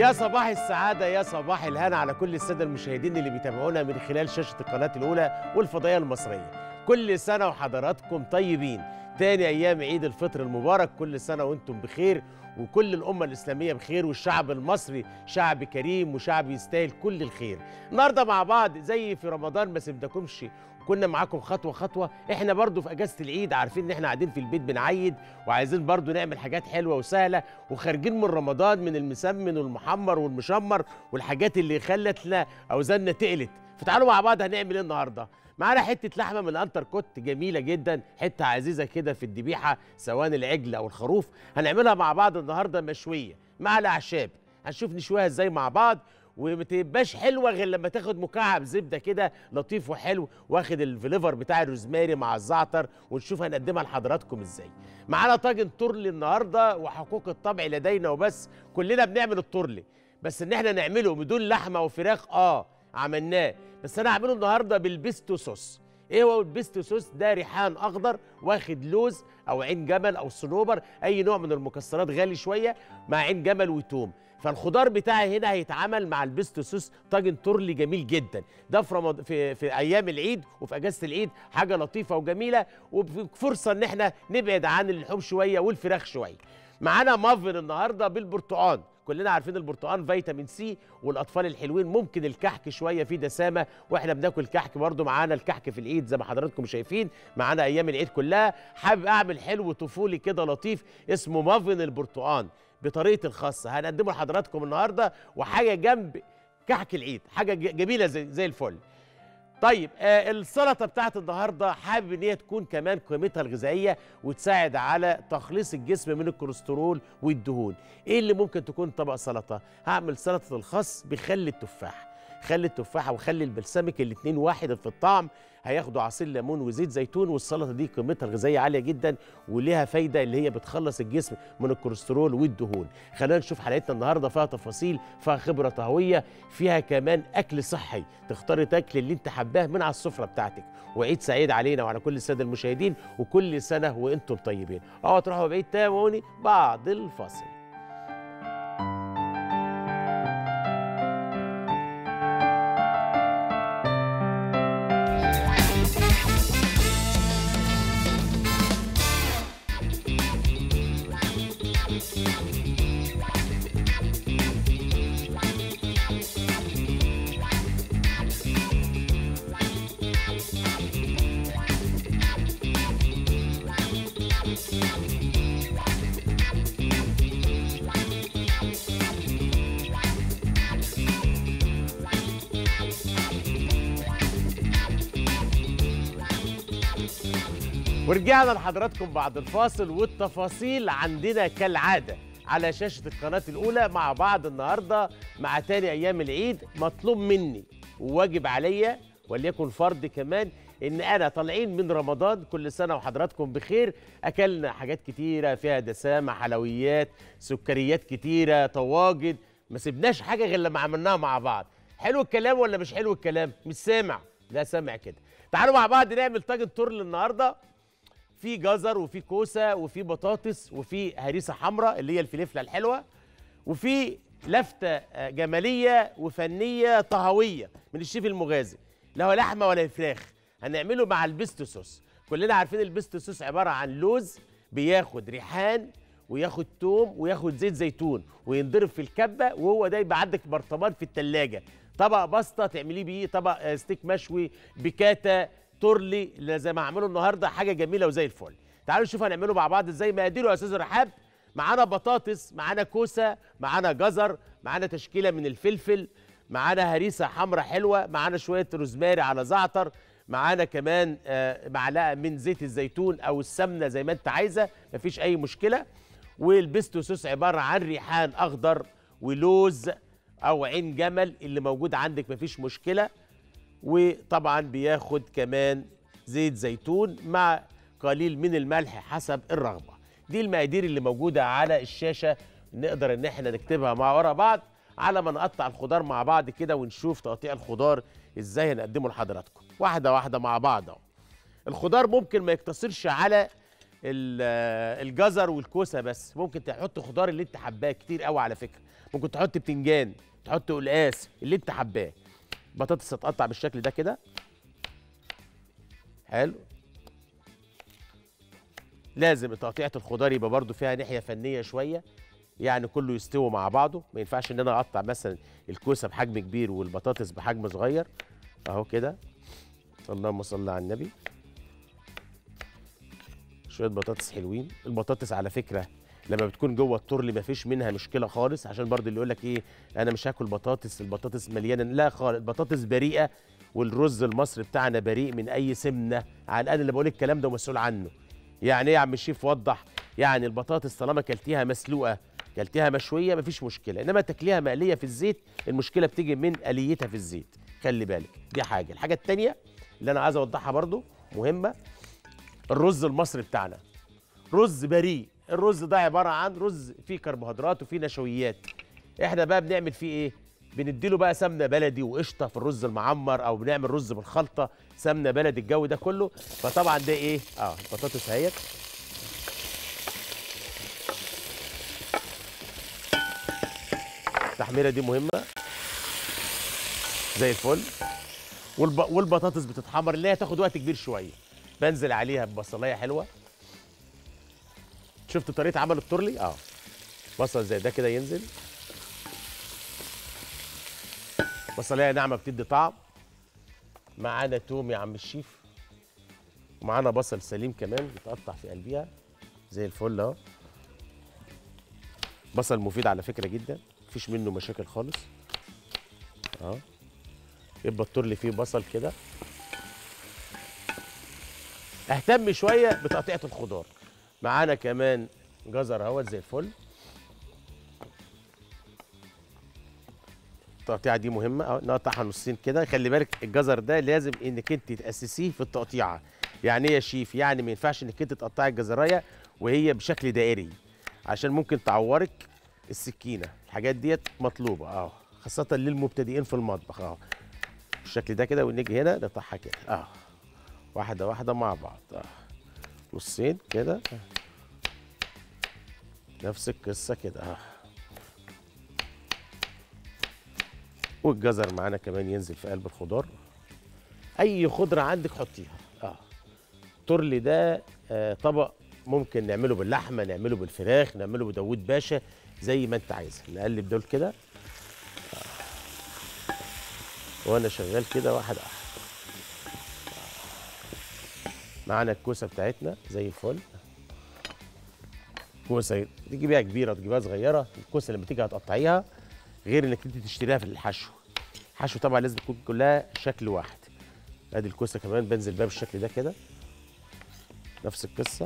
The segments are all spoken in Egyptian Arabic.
يا صباح السعادة يا صباح الهنا على كل السادة المشاهدين اللي بيتابعونا من خلال شاشة القناة الأولى والفضائية المصرية كل سنة وحضراتكم طيبين تاني أيام عيد الفطر المبارك كل سنة وانتم بخير وكل الأمة الإسلامية بخير والشعب المصري شعب كريم وشعب يستاهل كل الخير النهاردة مع بعض زي في رمضان ما سيبناكمش كنا معاكم خطوة خطوة احنا برضو في اجازة العيد عارفين ان احنا قاعدين في البيت بنعيد وعايزين برضو نعمل حاجات حلوة وسهلة وخارجين من رمضان من المسمن والمحمر والمشمر والحاجات اللي خلتنا اوزاننا تقلت فتعالوا مع بعض هنعمل ايه النهارده معانا حته لحمه من الانتر كوت جميله جدا حته عزيزه كده في الذبيحه سواء العجل او الخروف هنعملها مع بعض النهارده مشويه مع الاعشاب هنشوف نشويها ازاي مع بعض وما تبقاش حلوه غير لما تاخد مكعب زبده كده لطيف وحلو واخد الفليفر بتاع الروزماري مع الزعتر ونشوف هنقدمها لحضراتكم ازاي معانا طاجن ترلي النهارده وحقوق الطبع لدينا وبس كلنا بنعمل الترلي بس ان احنا نعمله بدون لحمه وفراخ اه عملناه بس انا هعمله النهارده بالبيستو صوص ايه هو البيستو صوص ده ريحان اخضر واخد لوز او عين جمل او صنوبر اي نوع من المكسرات غالي شويه مع عين جمل وتوم فالخضار بتاعي هنا هيتعمل مع البيستو صوص طاجن ترلي جميل جدا ده في رمض... في في ايام العيد وفي اجازه العيد حاجه لطيفه وجميله وفرصه ان احنا نبعد عن اللحوم شويه والفراخ شويه معانا مافن النهارده بالبرتقال كلنا عارفين البرتقال فيتامين سي والاطفال الحلوين ممكن الكحك شويه فيه دسامه واحنا بناكل كحك برضو معانا الكحك في العيد زي ما حضراتكم شايفين معانا ايام العيد كلها حابب اعمل حلو طفولي كده لطيف اسمه مافن البرتقال بطريقه الخاصه هنقدمه لحضراتكم النهارده وحاجه جنب كحك العيد حاجه جميله زي, زي الفل طيب آه السلطه بتاعت النهارده حابب ان هي تكون كمان قيمتها الغذائيه وتساعد على تخليص الجسم من الكوليسترول والدهون ايه اللي ممكن تكون طبق سلطه هعمل سلطه الخس بخل التفاح خلي التفاحه وخلي البلسمك الاثنين واحد في الطعم هياخدوا عصير ليمون وزيت زيتون والسلطه دي قيمتها الغذائيه عاليه جدا وليها فايده اللي هي بتخلص الجسم من الكوليسترول والدهون خلينا نشوف حلقتنا النهارده فيها تفاصيل فيها خبره طهويه فيها كمان اكل صحي تختاري تاكل اللي انت حباه من على السفره بتاعتك وعيد سعيد علينا وعلى كل الساده المشاهدين وكل سنه وانتم طيبين اوعوا تروحوا بعيد تابعوني بعد الفاصل ورجعنا لحضراتكم بعد الفاصل والتفاصيل عندنا كالعادة على شاشة القناة الأولى مع بعض النهاردة مع تاني أيام العيد مطلوب مني وواجب عليا وليكن فرض كمان إن أنا طالعين من رمضان كل سنة وحضراتكم بخير أكلنا حاجات كتيرة فيها دسامة حلويات سكريات كتيرة طواجن ما سيبناش حاجة غير لما عملناها مع بعض حلو الكلام ولا مش حلو الكلام مش سامع لا سامع كده تعالوا مع بعض نعمل طاجن ترل النهارده في جزر وفي كوسه وفي بطاطس وفي هريسه حمراء اللي هي الفلفله الحلوه وفي لفته جماليه وفنيه طهويه من الشيف المغازي لا هو لحمه ولا فراخ هنعمله مع البيستو صوص كلنا عارفين البيستو صوص عباره عن لوز بياخد ريحان وياخد توم وياخد زيت زيتون وينضرب في الكبه وهو ده يبقى عندك برطمان في الثلاجه طبق باستا تعمليه بيه طبق ستيك مشوي بكاتا ترلي زي ما عملوا النهارده حاجه جميله وزي الفل تعالوا نشوف هنعمله مع بعض ازاي مقاديره يا استاذ رحاب معانا بطاطس معانا كوسه معانا جزر معانا تشكيله من الفلفل معانا هريسه حمراء حلوه معانا شويه روزماري على زعتر معانا كمان آه معلقه من زيت الزيتون او السمنه زي ما انت عايزه مفيش اي مشكله والبيستو صوص عباره عن ريحان اخضر ولوز او عين جمل اللي موجود عندك مفيش مشكله وطبعا بياخد كمان زيت زيتون مع قليل من الملح حسب الرغبه دي المقادير اللي موجوده على الشاشه نقدر ان احنا نكتبها مع ورا بعض على ما نقطع الخضار مع بعض كده ونشوف تقطيع الخضار ازاي هنقدمه لحضراتكم واحده واحده مع بعض اهو الخضار ممكن ما يقتصرش على ال- الجزر والكوسه بس ممكن تحط خضار اللي انت حباه كتير قوي على فكره ممكن تحط بتنجان تحط قلقاس اللي انت حباه بطاطس تتقطع بالشكل ده كده حلو لازم تقطيعة الخضار يبقى برضو فيها ناحية فنية شوية يعني كله يستوي مع بعضه ما ينفعش ان انا اقطع مثلا الكوسة بحجم كبير والبطاطس بحجم صغير اهو كده اللهم صل على النبي شوية بطاطس حلوين البطاطس على فكرة لما بتكون جوه الترل مفيش منها مشكله خالص عشان برضو اللي يقول لك ايه انا مش هاكل بطاطس البطاطس مليانه لا خالص البطاطس بريئه والرز المصري بتاعنا بريء من اي سمنه على الاقل اللي بقول الكلام ده مسؤول عنه يعني ايه يا عم الشيف وضح يعني البطاطس طالما كلتيها مسلوقه كلتيها مشويه مفيش مشكله انما تاكليها مقليه في الزيت المشكله بتيجي من اليتها في الزيت خلي بالك دي حاجه الحاجه الثانيه اللي انا عايز اوضحها برضو مهمه الرز المصري بتاعنا رز بريء الرز ده عباره عن رز فيه كربوهيدرات وفيه نشويات احنا بقى بنعمل فيه ايه بنديله بقى سمنه بلدي وقشطه في الرز المعمر او بنعمل رز بالخلطه سمنه بلدي الجو ده كله فطبعا ده ايه اه البطاطس اهيت التحميره دي مهمه زي الفل والب... والبطاطس بتتحمر اللي هي تاخد وقت كبير شويه بنزل عليها ببصلايه حلوه شفت طريقه عمل التورلي اه بصل زي ده كده ينزل بصلايه ناعمه بتدي طعم معانا توم يا عم الشيف ومعانا بصل سليم كمان بيتقطع في قلبيها زي الفل اهو بصل مفيد على فكره جدا مفيش منه مشاكل خالص اه يبقى التورلي فيه بصل كده اهتم شويه بتقطيعه الخضار معانا كمان جزر اهوت زي الفل التقطيعه دي مهمه اهو نقطعها نصين كده خلي بالك الجزر ده لازم انك انت تاسسيه في التقطيعه يعني ايه يا شيف يعني ما ينفعش انك انت تقطعي الجزرايه وهي بشكل دائري عشان ممكن تعورك السكينه الحاجات ديت مطلوبه اه خاصه للمبتدئين في المطبخ اه بالشكل ده كده ونيجي هنا نقطعها كده اه واحده واحده مع بعض اه نصين كده نفس القصه كده اه والجزر معانا كمان ينزل في قلب الخضار اي خضره عندك حطيها اه ترلي ده آه طبق ممكن نعمله باللحمه نعمله بالفراخ نعمله بداوود باشا زي ما انت عايز نقلب دول كده آه. وانا شغال كده واحد واحد معانا الكوسه بتاعتنا زي الفل كوسه تجيبيها كبيره تجيبيها صغيره الكوسه لما تيجي هتقطعيها غير انك انت تشتريها في الحشو الحشو طبعا لازم تكون كلها شكل واحد ادي الكوسه كمان بنزل بيها بالشكل ده كده نفس القصه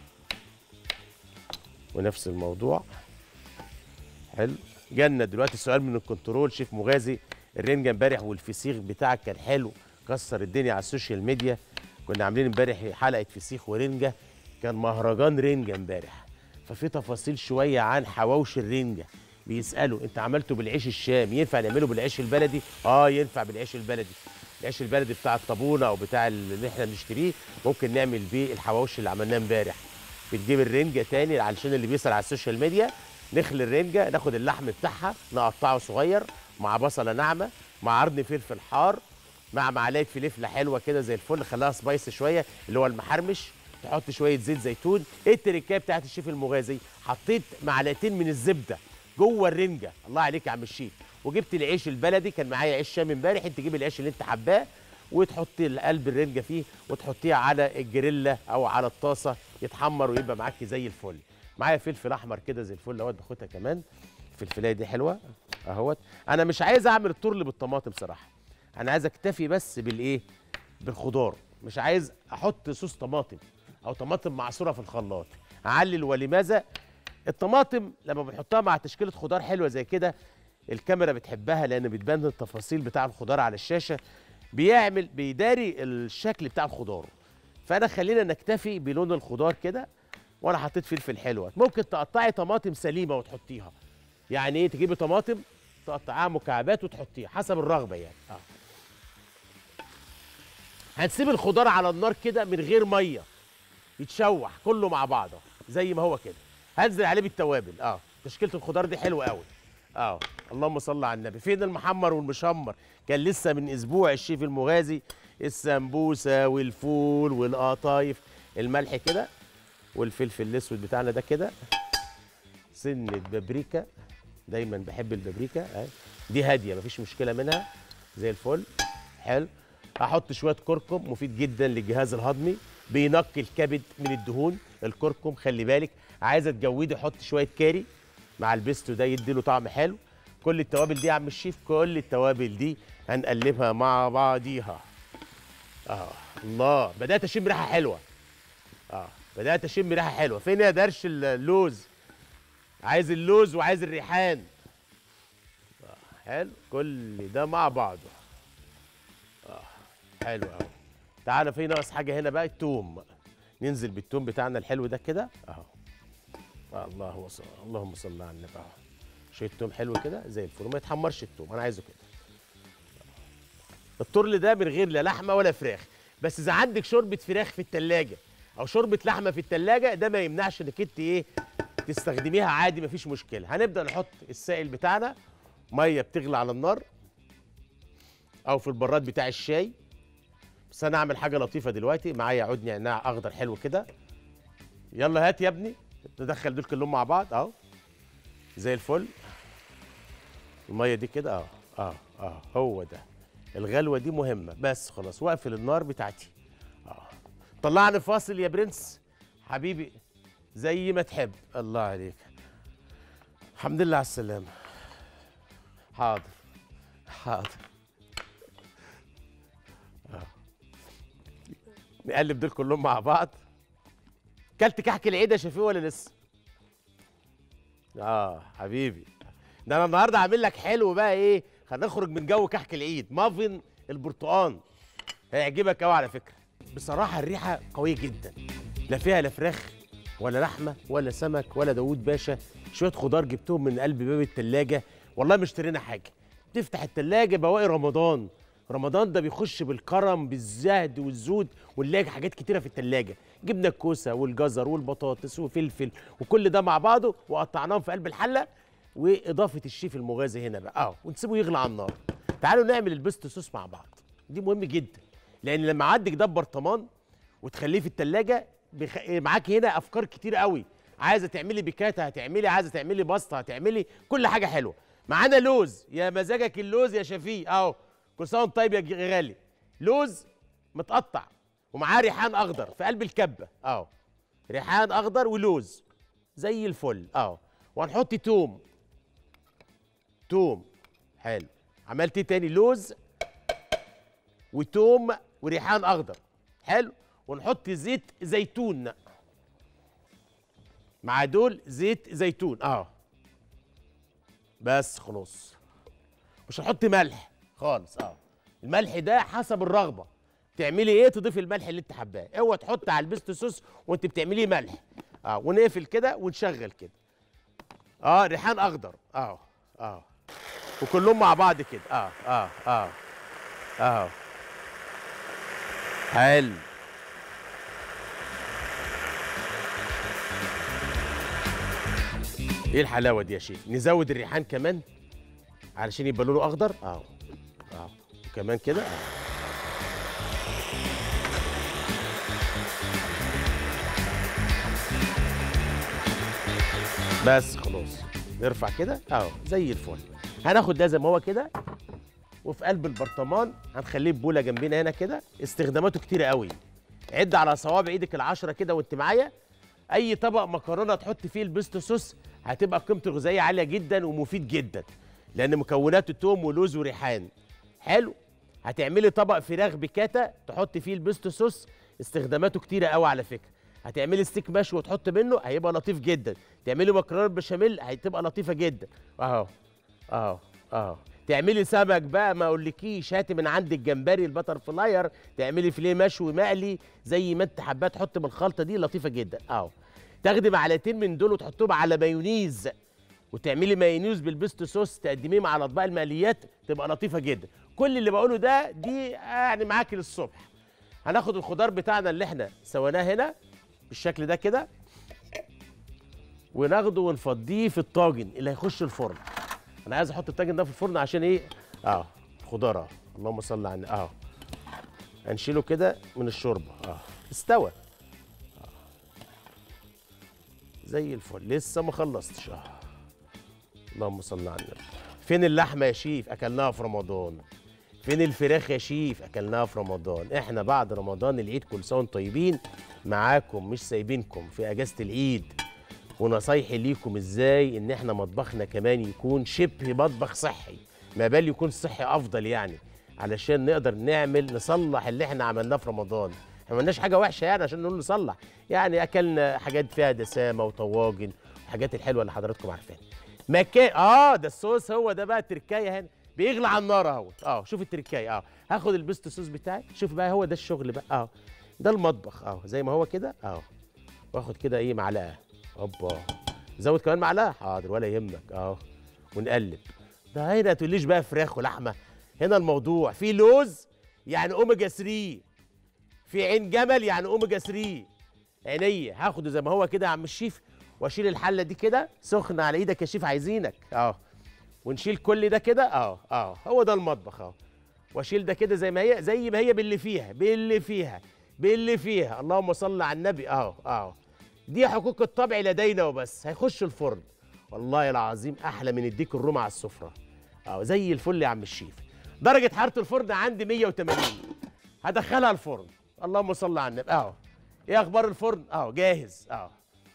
ونفس الموضوع حلو جالنا دلوقتي سؤال من الكنترول شيف مغازي الرنجه امبارح والفسيخ بتاعك كان حلو كسر الدنيا على السوشيال ميديا كنا عاملين امبارح حلقه فسيخ ورنجه كان مهرجان رنجه امبارح ففي تفاصيل شويه عن حواوشي الرنجه بيسالوا انت عملته بالعيش الشام ينفع نعمله بالعيش البلدي اه ينفع بالعيش البلدي العيش البلدي بتاع الطابونه او بتاع اللي احنا بنشتريه ممكن نعمل بيه الحواوشي اللي عملناه امبارح بنجيب الرنجه تاني علشان اللي بيسال على السوشيال ميديا نخلي الرنجه ناخد اللحم بتاعها نقطعه صغير مع بصله ناعمه مع قرن فلفل حار مع معلقه فلفله حلوه كده زي الفل خليها سبايس شويه اللي هو المحرمش تحط شويه زيت زيتون ايه التركايه بتاعت الشيف المغازي حطيت معلقتين من الزبده جوه الرنجه الله عليك يا عم الشيف وجبت العيش البلدي كان معايا عيش شام امبارح انت تجيب العيش اللي انت حباه وتحطي قلب الرنجه فيه وتحطيه على الجريلا او على الطاسه يتحمر ويبقى معاكي زي الفل معايا فلفل احمر كده زي الفل اهوت باخدها كمان الفلفلايه دي حلوه اهوت انا مش عايز اعمل الترل بالطماطم صراحه انا عايز اكتفي بس بالايه بالخضار مش عايز احط صوص طماطم او طماطم معصوره في الخلاط اعلل ولماذا الطماطم لما بنحطها مع تشكيله خضار حلوه زي كده الكاميرا بتحبها لان بتبان التفاصيل بتاع الخضار على الشاشه بيعمل بيداري الشكل بتاع الخضار فانا خلينا نكتفي بلون الخضار كده وانا حطيت فلفل حلوه ممكن تقطعي طماطم سليمه وتحطيها يعني ايه تجيبي طماطم تقطعيها مكعبات وتحطيها حسب الرغبه يعني اه هنسيب الخضار على النار كده من غير ميه يتشوح كله مع بعضه زي ما هو كده هنزل عليه بالتوابل اه تشكيله الخضار دي حلوه قوي اه اللهم صل على النبي فين المحمر والمشمر كان لسه من اسبوع الشيف المغازي السمبوسه والفول والقطايف الملح كده والفلفل الاسود بتاعنا ده كده سنه بابريكا دايما بحب البابريكا اهي دي هاديه مفيش مشكله منها زي الفل حلو هحط شويه كركم مفيد جدا للجهاز الهضمي بينقي الكبد من الدهون الكركم خلي بالك عايزه تجودي حط شويه كاري مع البيستو ده يديله طعم حلو كل التوابل دي يا عم الشيف كل التوابل دي هنقلبها مع بعضيها اه الله بدات اشم ريحه حلوه اه بدات اشم ريحه حلوه فين يا درش اللوز عايز اللوز وعايز الريحان آه. حلو كل ده مع بعضه اه حلو قوي تعالى في ناقص حاجه هنا بقى التوم ننزل بالتوم بتاعنا الحلو ده كده اهو آه الله وصل اللهم صل على النبي اهو شويه توم حلو كده زي الفل ما يتحمرش التوم انا عايزه كده الطرل ده من غير لا لحمه ولا فراخ بس اذا عندك شوربه فراخ في التلاجة او شوربه لحمه في التلاجة ده ما يمنعش انك انت ايه تستخدميها عادي مفيش مشكله هنبدا نحط السائل بتاعنا ميه بتغلي على النار او في البراد بتاع الشاي بس انا اعمل حاجه لطيفه دلوقتي معايا عود نعناع اخضر حلو كده يلا هات يا ابني ندخل دول كلهم مع بعض اهو زي الفل الميه دي كده اه اه اه هو ده الغلوه دي مهمه بس خلاص واقفل النار بتاعتي اه طلعني فاصل يا برنس حبيبي زي ما تحب الله عليك الحمد لله على السلامه حاضر حاضر آه. نقلب دول كلهم مع بعض كلت كحك العيد يا شفيق ولا لسه اه حبيبي ده انا النهارده عامل لك حلو بقى ايه هنخرج من جو كحك العيد مافن البرتقان هيعجبك قوي على فكره بصراحه الريحه قويه جدا لا فيها لا فراخ ولا لحمه ولا سمك ولا داوود باشا شويه خضار جبتهم من قلب باب التلاجة والله ما اشترينا حاجه تفتح التلاجة بواقي رمضان رمضان ده بيخش بالكرم بالزهد والزود ونلاقي حاجات كتيره في التلاجة جبنا الكوسه والجزر والبطاطس وفلفل وكل ده مع بعضه وقطعناهم في قلب الحله واضافه الشيف المغازي هنا بقى اه ونسيبه يغلى على النار تعالوا نعمل البيست صوص مع بعض دي مهم جدا لان لما عندك ده برطمان وتخليه في التلاجة بخ... معاكي هنا افكار كتير قوي عايزه تعملي بيكاتا هتعملي عايزه تعملي باستا هتعملي كل حاجه حلوه معانا لوز يا مزاجك اللوز يا شفيق اهو كل سنه وانت طيب يا غالي لوز متقطع ومعاه ريحان اخضر في قلب الكبه اهو ريحان اخضر ولوز زي الفل اهو وهنحط توم توم حلو عملت ايه تاني لوز وتوم وريحان اخضر حلو ونحط زيت زيتون مع دول زيت زيتون اه بس خلاص مش هنحط ملح خالص اه الملح ده حسب الرغبه تعملي ايه تضيفي الملح اللي انت حباه اوعى تحط على البيست صوص وانت بتعمليه ملح اه ونقفل كده ونشغل كده اه ريحان اخضر اه اه وكلهم مع بعض كده اه اه اه اه حلو ايه الحلاوه دي يا شيخ نزود الريحان كمان علشان يبقى لونه اخضر اه اه وكمان كده اه بس خلاص نرفع كده اهو زي الفل هناخد ده زي ما هو كده وفي قلب البرطمان هنخليه بوله جنبنا هنا كده استخداماته كتيره قوي عد على صوابع ايدك العشره كده وانت معايا اي طبق مكرونه تحط فيه البيستو صوص هتبقى قيمته الغذائيه عاليه جدا ومفيد جدا لان مكوناته توم ولوز وريحان حلو هتعملي طبق فراخ بكاتا تحط فيه البيستو صوص استخداماته كتيره قوي على فكره هتعملي ستيك مشوي وتحط منه هيبقى لطيف جدا تعملي مكرونه بشاميل هتبقى لطيفه جدا اهو اهو اهو تعملي سمك بقى ما اقولكيش هاتي من عند الجمبري البتر فلاير تعملي فيليه مشوي مقلي زي ما انت حباه تحط من الخلطه دي لطيفه جدا اهو تاخدي معلقتين من دول وتحطهم على مايونيز وتعملي مايونيز بالبيستو صوص تقدميه مع الاطباق المقليات تبقى لطيفه جدا كل اللي بقوله ده دي يعني معاكي للصبح هناخد الخضار بتاعنا اللي احنا سويناه هنا بالشكل ده كده وناخده ونفضيه في الطاجن اللي هيخش الفرن انا عايز احط الطاجن ده في الفرن عشان ايه اه خضار اه اللهم صل على النبي اه هنشيله كده من الشوربه اه استوى آه. زي الفل لسه ما خلصتش اه اللهم صل على النبي فين اللحمه يا شيف اكلناها في رمضان فين الفراخ يا شيف اكلناها في رمضان احنا بعد رمضان العيد كل سنه وانتم طيبين معاكم مش سايبينكم في اجازه العيد ونصايحي ليكم ازاي ان احنا مطبخنا كمان يكون شبه مطبخ صحي ما بال يكون صحي افضل يعني علشان نقدر نعمل نصلح اللي احنا عملناه في رمضان احنا ما عملناش حاجه وحشه يعني عشان نقول نصلح يعني اكلنا حاجات فيها دسامه وطواجن الحاجات الحلوه اللي حضراتكم عارفينها مكان اه ده الصوص هو ده بقى التركايه هنا بيغلى على النار اهوت اه شوف التركايه اه هاخد البيست صوص بتاعي شوف بقى هو ده الشغل بقى اه ده المطبخ اه زي ما هو كده اه واخد كده ايه معلقه اوبا زود كمان معلقه حاضر ولا يهمك اه ونقلب ده هنا تقوليش بقى فراخ ولحمه هنا الموضوع في لوز يعني اوميجا 3 في عين جمل يعني اوميجا 3 عينيا هاخده زي ما هو كده يا عم الشيف واشيل الحله دي كده سخنه على ايدك يا شيف عايزينك اه ونشيل كل ده كده اه اه هو ده المطبخ اه واشيل ده كده زي ما هي زي ما هي باللي فيها باللي فيها باللي فيها اللهم صل على النبي اه اه دي حقوق الطبع لدينا وبس هيخش الفرن والله العظيم احلى من الديك الروم على السفره اه زي الفل يا عم الشيف درجه حراره الفرن عندي 180 هدخلها الفرن اللهم صل على النبي اه ايه اخبار الفرن اه جاهز اه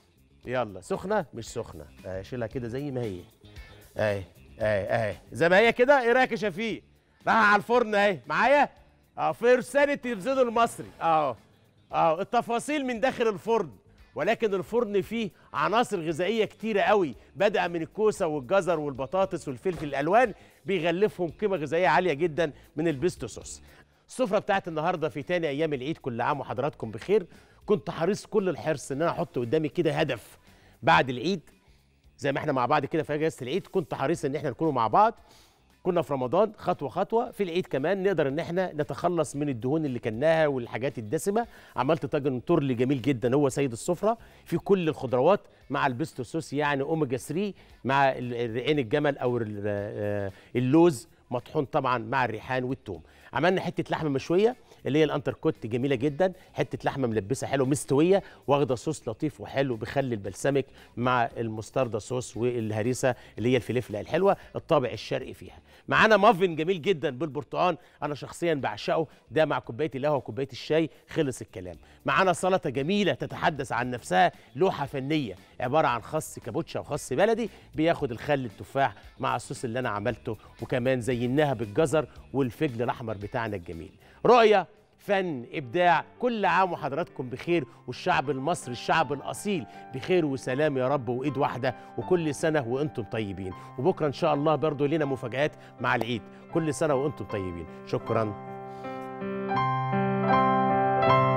يلا سخنه مش سخنه آه شيلها كده زي ما هي اهي اهي اهي زي ما هي كده ايه رايك يا شفيق راح على الفرن اهي معايا اه في رساله التلفزيون المصري اه اه التفاصيل من داخل الفرن ولكن الفرن فيه عناصر غذائيه كتيره قوي بدأ من الكوسه والجزر والبطاطس والفلفل الالوان بيغلفهم قيمه غذائيه عاليه جدا من البيستو صوص السفره بتاعت النهارده في تاني ايام العيد كل عام وحضراتكم بخير كنت حريص كل الحرص ان انا احط قدامي كده هدف بعد العيد زي ما احنا مع بعض كده في اجازه العيد كنت حريص ان احنا نكونوا مع بعض كنا في رمضان خطوه خطوه في العيد كمان نقدر ان احنا نتخلص من الدهون اللي كلناها والحاجات الدسمه عملت طاجن تورلي جميل جدا هو سيد السفره في كل الخضروات مع البيستو صوص يعني اوميجا 3 مع ال- عين الجمل او ال- آه، اللوز مطحون طبعا مع الريحان والثوم عملنا حته لحمه مشويه اللي هي الانتركوت جميله جدا حته لحمه ملبسه حلو مستويه واخده صوص لطيف وحلو بيخلي البلسمك مع المستردة صوص والهريسه اللي هي الفلفله الحلوه الطابع الشرقي فيها معانا مافن جميل جدا بالبرتقال انا شخصيا بعشقه ده مع كوبايه القهوه وكوبايه الشاي خلص الكلام معانا سلطه جميله تتحدث عن نفسها لوحه فنيه عباره عن خس كابوتشا وخس بلدي بياخد الخل التفاح مع الصوص اللي انا عملته وكمان زيناها بالجزر والفجل الاحمر بتاعنا الجميل رؤيه فن ابداع كل عام وحضراتكم بخير والشعب المصري الشعب الاصيل بخير وسلام يا رب وايد واحده وكل سنه وانتم طيبين وبكره ان شاء الله برضو لنا مفاجات مع العيد كل سنه وانتم طيبين شكرا